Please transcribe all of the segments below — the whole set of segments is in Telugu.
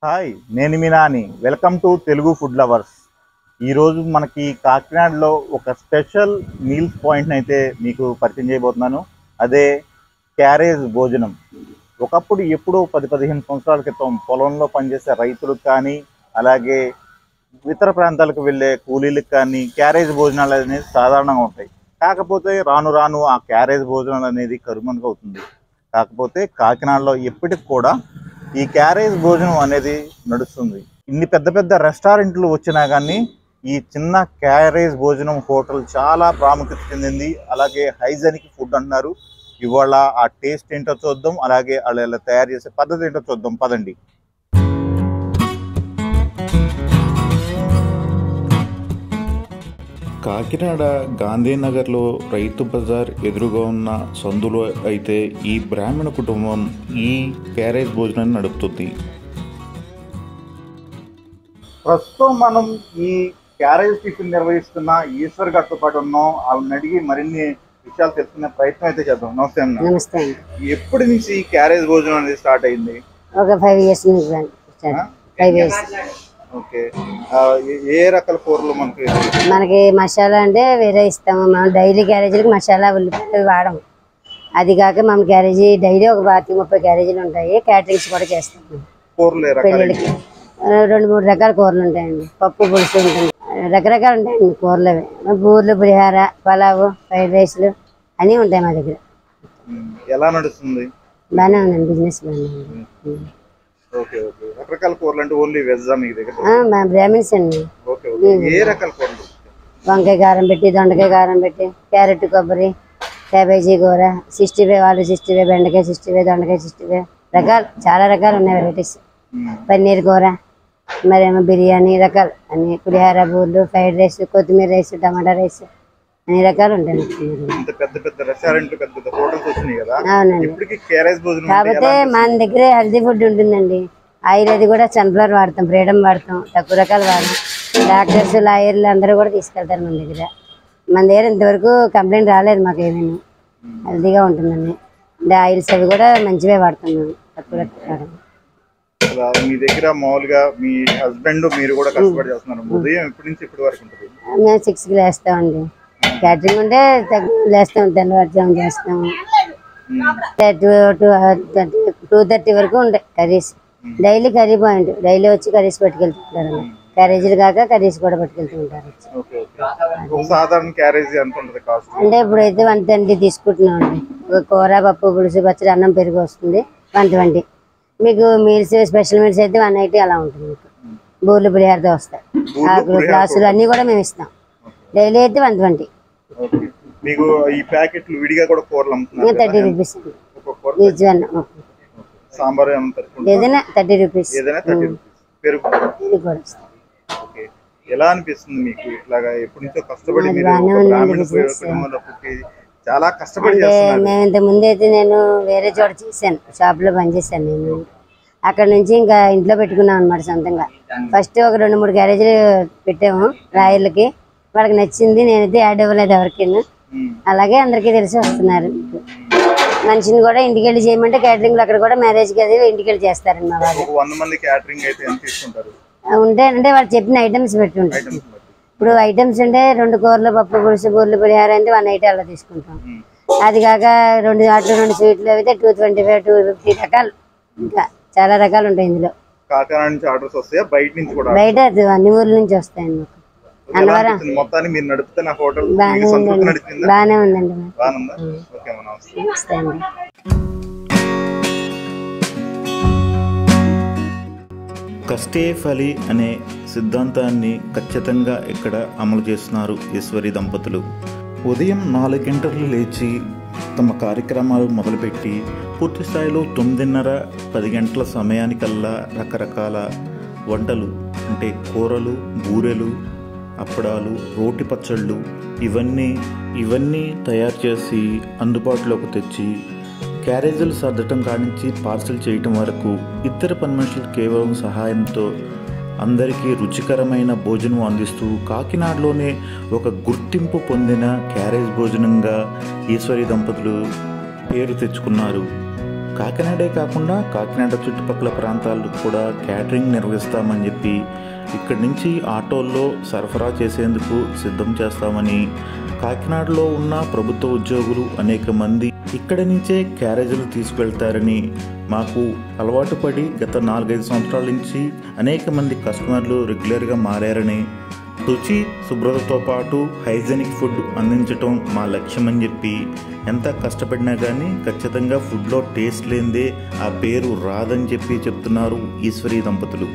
హాయ్ నేను మీ Nani welcome to Telugu food lovers ఈరోజు మనకి కాకినాడలో ఒక స్పెషల్ మీల్స్ పాయింట్ని అయితే మీకు పరిచయం చేయబోతున్నాను అదే క్యారేజ్ భోజనం ఒకప్పుడు ఎప్పుడో పది పదిహేను సంవత్సరాల క్రితం పొలంలో పనిచేసే రైతులకు కానీ అలాగే ఇతర ప్రాంతాలకు వెళ్ళే కూలీలకు కానీ క్యారేజ్ భోజనాలు అనేది సాధారణంగా ఉంటాయి కాకపోతే రాను రాను ఆ క్యారేజ్ భోజనాలు అనేది కరుమనుగా అవుతుంది కాకపోతే కాకినాడలో ఎప్పటికి కూడా ఈ క్యారేజ్ భోజనం అనేది నడుస్తుంది ఇన్ని పెద్ద పెద్ద రెస్టారెంట్లు వచ్చినా కానీ ఈ చిన్న క్యారేజ్ భోజనం హోటల్ చాలా ప్రాముఖ్యత చెందింది అలాగే హైజెనిక్ ఫుడ్ అంటున్నారు ఇవాళ ఆ టేస్ట్ ఏంటో చూద్దాం అలాగే వాళ్ళు ఎలా తయారు చేసే పద్ధతి ఏంటో చూద్దాం పదండి కాకినాడ గాంధీనగర్లో రైతు బజార్ ఎదురుగా ఉన్న సందులో అయితే ఈ బ్రాహ్మణ కుటుంబం ఈ క్యారేజ్ భోజనాన్ని నడుపుతుంది ప్రస్తుతం మనం ఈ క్యారేజ్ టిఫిన్ నిర్వహిస్తున్న ఈశ్వర్ గారితో పాటు ఉన్నాం ఆవిడని అడిగి మరిన్ని విషయాలు తెలుసుకునే ప్రయత్నం అయితే చేద్దాం నమస్తే అన్న నమస్తే అండి ఎప్పటి నుంచి ఈ క్యారేజ్ భోజనం అనేది స్టార్ట్ అయింది ఒక ఫైవ్ ఇయర్స్ నుంచి రండి. స్టార్ట్. ఫైవ్ ఇయర్స్ ఓకే ఆ, ఏ- ఏ రకాల కూరలు మనకి మనకి మసాలా అంటే వేరే ఇస్తాము మనం డైలీ క్యారేజీలకి మసాలా ఉల్లిపాయలు వాడం అది కాక మన క్యారేజీ డైలీ ఒక పాతి ముప్పై క్యారేజీలు ఉంటాయి క్యాటరింగ్స్ కూడా చేస్తాం మేము. కూరలు ఏ రకాలు పెళ్ళిళ్ళకి ఆ, రెండు మూడు రకాల కూరలు ఉంటాయండి పప్పు పులుసు ఉంటుంది రకరకాలు ఉంటాయండి కూరలు అవి బూర్లు పులిహార పలావు ఫ్రైడ్ రైస్లు అన్నీ ఉంటాయి మా దగ్గర ఉమ్, ఎలా నడుస్తుంది బాగానే ఉందండి బిజినెస్ బాగానే ఉంది ఓకే ఓకే రకరకాల కూరలు అంటే ఓన్లీ వెజ్ మీ దగ్గర ఆ, మా బ్రాహ్మిన్స్ అండి ఓకే ఓకే ఏ రకాల కూరలు వంకాయ కారం పెట్టి దొండకాయ కారం పెట్టి క్యారెట్ కొబ్బరి క్యాబేజీ కూర సిక్స్టీ ఫైవ్ ఆలు సిక్స్టీ ఫైవ్ బెండకాయ సిక్స్టీ ఫైవ్ దొండకాయ సిక్స్టీ ఫైవ్ రకాలు చాలా రకాలు ఉన్నాయి వెరైటీస్ ఉమ్, పన్నీర్ కూర మరేమో బిర్యానీ రకాలు అన్ని పులిహార బూర్లు ఫ్రైడ్ రైస్ కొత్తిమీర రైస్ టమాటా రైస్ అన్ని రకాలు ఉంటాయి ఇంత పెద్ద పెద్ద రెస్టారెంట్లు పెద్ద పెద్ద హోటల్స్ వచ్చినాయి కదా అవునండి ఇప్పటికి క్యారేజ్ భోజనం అంటే కాకపోతే మన దగ్గర హెల్తీ ఫుడ్ ఉంటుందండి ఆయిల్ అది కూడా సన్ఫ్లవర్ వాడతాం ఫ్రీడమ్ వాడతాం తక్కువ రకాలు వాడతాం డాక్టర్స్ లాయర్లు అందరూ కూడా తీసుకెళ్తారు మన దగ్గర మన దగ్గర ఇంతవరకు కంప్లైంట్ రాలేదు మాకు ఏమీ హెల్తీగా ఉంటుందండి అంటే ఆయిల్స్ అవి కూడా మంచివే వాడతాం మేము తక్కువ రకాలు వాడము. అలా మీ దగ్గర మామూలుగా మీ హస్బెండ్ మీరు కూడా కష్టపడి చేస్తున్నారు ఉదయం ఎప్పటి నుంచి ఇప్పటి వరకు ఉంటుంది మేము సిక్స్కి లేస్తామండి క్యాటరింగ్ ఉంటే తగ్గు లేస్తాం తెల్లవారుజాము చేస్తాము టూ టూ టూ థర్టీ వరకు ఉంటాయి curries daily curry point daily వచ్చి కర్రీస్ పట్టుకెళ్తుంటారు క్యారేజీలు కాక కర్రీస్ కూడా పట్టుకెళ్తూ ఉంటారు వచ్చి. ఓకే ఓకే ఒక సాధారణ క్యారేజ్ ఎంత ఉంటుంది కాస్ట్ అంటే ఇప్పుడైతే వన్ ట్వంటీ తీసుకుంటున్నాం అండి ఒక కూర పప్పు పులుసు పచ్చడి అన్నం పెరుగు వస్తుంది వన్ ట్వంటీ మీకు మీల్స్ స్పెషల్ మీల్స్ అయితే వన్ ఎయిటీ అలా ఉంటుంది మీకు బూర్లు పులిహారతో వస్తాయి ఆకులు గ్లాసులు అన్నీ కూడా మేము ఇస్తాం డైలీ అయితే వన్ ట్వంటీ ఓకే మీకు ఈ ప్యాకెట్లు విడిగా కూడా కూరలు అమ్ముతున్నారు కదా? థర్టీ రూపీస్ అండి ఒక కూర ఈచ్ వన్ సాంబార్ ఏమైనా తరుపుకుంటారా? ఏదైనా థర్టీ రూపీస్ ఏదైనా థర్టీ రూపీస్ పెరుగు ఇది కూడా వస్తుంది ఓకే ఎలా అనిపిస్తుంది మీకు ఇట్లాగా ఎప్పటి నుంచో కష్టపడి అది మీరు బాగానే ఒక ఉంది బ్రాహ్మణ business. కుటుంబంలో పుట్టి చాలా కష్టపడి అంటే చేస్తున్నారు మేము ఇంత ముందు అయితే నేను వేరే చోట చేశాను షాప్లో పనిచేశాను నేను అక్కడ నుంచి ఇంకా ఇంట్లో పెట్టుకున్నాం అనమాట సొంతంగా ఫస్ట్ ఒక రెండు మూడు గ్యారేజీలు పెట్టాము రాయలకి వాళ్ళకి నచ్చింది నేనైతే యాడ్ ఇవ్వలేదు ఎవరికి ఉమ్, అలాగే అందరికీ తెలిసి వస్తున్నారు మనిషిని కూడా ఇంటికి వెళ్ళి చేయమంటే క్యాటరింగ్లు అక్కడ కూడా మ్యారేజ్కి అది ఇంటికి వెళ్ళి చేస్తారండి మా వాళ్ళు ఒక వంద మంది క్యాటరింగ్ అయితే ఎంత తీసుకుంటారు ఉంటే అంటే వాళ్ళు చెప్పిన ఐటమ్స్ పెట్టి ఉంటారు ఐటమ్స్ బట్టి ఇప్పుడు ఐటమ్స్ అంటే రెండు కూరలు పప్పు పులుసు బూర్లు పులిహార అంటే వన్ ఎయిటీ అలా తీసుకుంటాం ఉమ్, అది కాక రెండు అట్లు రెండు స్వీట్లు అయితే two twenty five two fifty రకాలు ఇంకా చాలా రకాలు ఉంటాయి ఇందులో కాకినాడ నుంచి ఆర్డర్స్ వస్తాయా బయట నుంచి కూడా బయట అది అన్ని ఊర్ల నుంచి వస్తాయండి మాకు ఎలా అనిపిస్తుంది? మొత్తానికి మీరు నడిపితే నా హోటల్ బాగానే మీకు సొంతంగా ఉందండి నడిచిందా బాగానే ఉందండి మాకు బాగుందా ఓకే మన అవసరం వస్తాయండి కష్టే ఫలి అనే సిద్ధాంతాన్ని ఖచ్చితంగా ఇక్కడ అమలు చేస్తున్నారు ఈశ్వరి దంపతులు ఉదయం నాలుగు గంటలు లేచి తమ కార్యక్రమాలు మొదలుపెట్టి పూర్తి స్థాయిలో తొమ్మిదిన్నర పది గంటల సమయానికల్లా రకరకాల వంటలు అంటే కూరలు బూరెలు అప్పడాలు రోటి పచ్చళ్ళు ఇవన్నీ ఇవన్నీ తయారు చేసి అందుబాటులోకి తెచ్చి క్యారేజీలు సర్దటం కానించి పార్సల్ చేయటం వరకు ఇతర పని మనుషులు కేవలం సహాయంతో అందరికీ రుచికరమైన భోజనం అందిస్తూ కాకినాడలోనే ఒక గుర్తింపు పొందిన క్యారేజ్ భోజనంగా ఈశ్వరి దంపతులు పేరు తెచ్చుకున్నారు కాకినాడే కాకుండా కాకినాడ చుట్టుపక్కల ప్రాంతాలకు కూడా క్యాటరింగ్ నిర్వహిస్తామని చెప్పి ఇక్కడి నుంచి ఆటోల్లో సరఫరా చేసేందుకు సిద్ధం చేస్తామని కాకినాడలో ఉన్న ప్రభుత్వ ఉద్యోగులు అనేక మంది ఇక్కడి నుంచే క్యారేజీలు తీసుకువెళ్తారని మాకు అలవాటు పడి గత నాలుగైదు సంవత్సరాల నుంచి అనేక మంది కస్టమర్లు రెగ్యులర్గా మారారని రుచి శుభ్రతతో పాటు హైజెనిక్ ఫుడ్ అందించటం మా లక్ష్యమని చెప్పి ఎంత కష్టపడినా కానీ ఖచ్చితంగా ఫుడ్లో టేస్ట్ లేనిదే ఆ పేరు రాదని చెప్పి చెప్తున్నారు ఈశ్వరి దంపతులు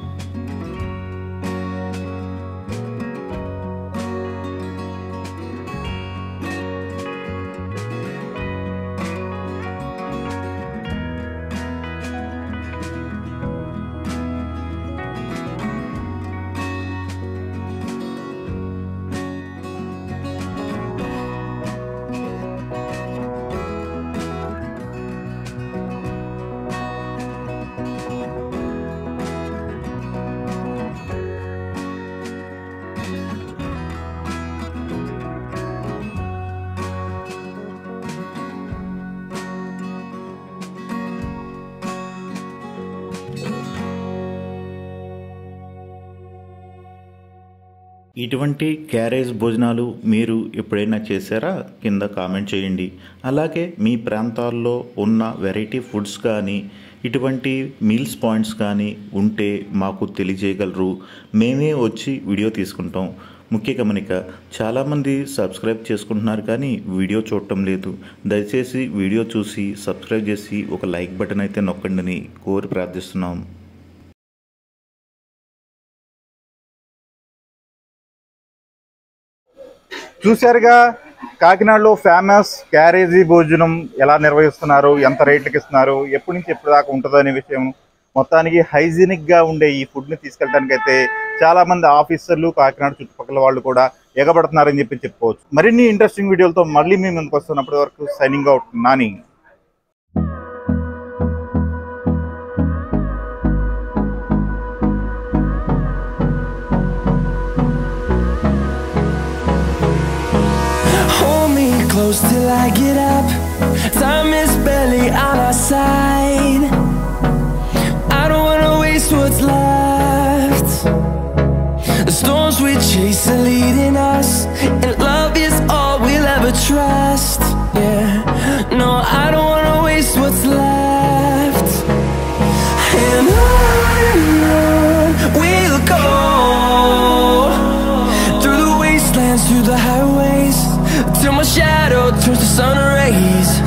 ఇటువంటి క్యారేజ్ భోజనాలు మీరు ఎప్పుడైనా చేశారా కింద కామెంట్ చేయండి అలాగే మీ ప్రాంతాల్లో ఉన్న వెరైటీ ఫుడ్స్ కానీ ఇటువంటి మీల్స్ పాయింట్స్ కానీ ఉంటే మాకు తెలియజేయగలరు మేమే వచ్చి వీడియో తీసుకుంటాం ముఖ్య గమనిక చాలామంది సబ్స్క్రైబ్ చేసుకుంటున్నారు కానీ వీడియో చూడటం లేదు దయచేసి వీడియో చూసి సబ్స్క్రైబ్ చేసి ఒక లైక్ బటన్ అయితే నొక్కండి కోరి ప్రార్థిస్తున్నాం చూశారుగా కాకినాడలో ఫేమస్ క్యారేజీ భోజనం ఎలా నిర్వహిస్తున్నారు ఎంత రేట్లకి ఇస్తున్నారు ఎప్పటి నుంచి ఎప్పటి దాకా ఉంటుందో అనే విషయం మొత్తానికి హైజీనిక్ గా ఉండే ఈ ఫుడ్ ని తీసుకెళ్ళడానికి అయితే చాలా మంది ఆఫీసర్లు కాకినాడ చుట్టుపక్కల వాళ్ళు కూడా ఎగబడుతున్నారని చెప్పి చెప్పుకోవచ్చు మరిన్ని ఇంట్రెస్టింగ్ వీడియోలతో మళ్ళీ మీ ముందుకు వస్తున్నప్పటి వరకు signing out Nani Hold me close till I get up. Time is barely on our side. I don't wanna waste what's left. The storms we chase are leading us, and love is all we'll ever trust. Yeah, no, I don't wanna waste what's left. And on and on we'll go through the wastelands, through the highways, till my shadow turns to sun rays.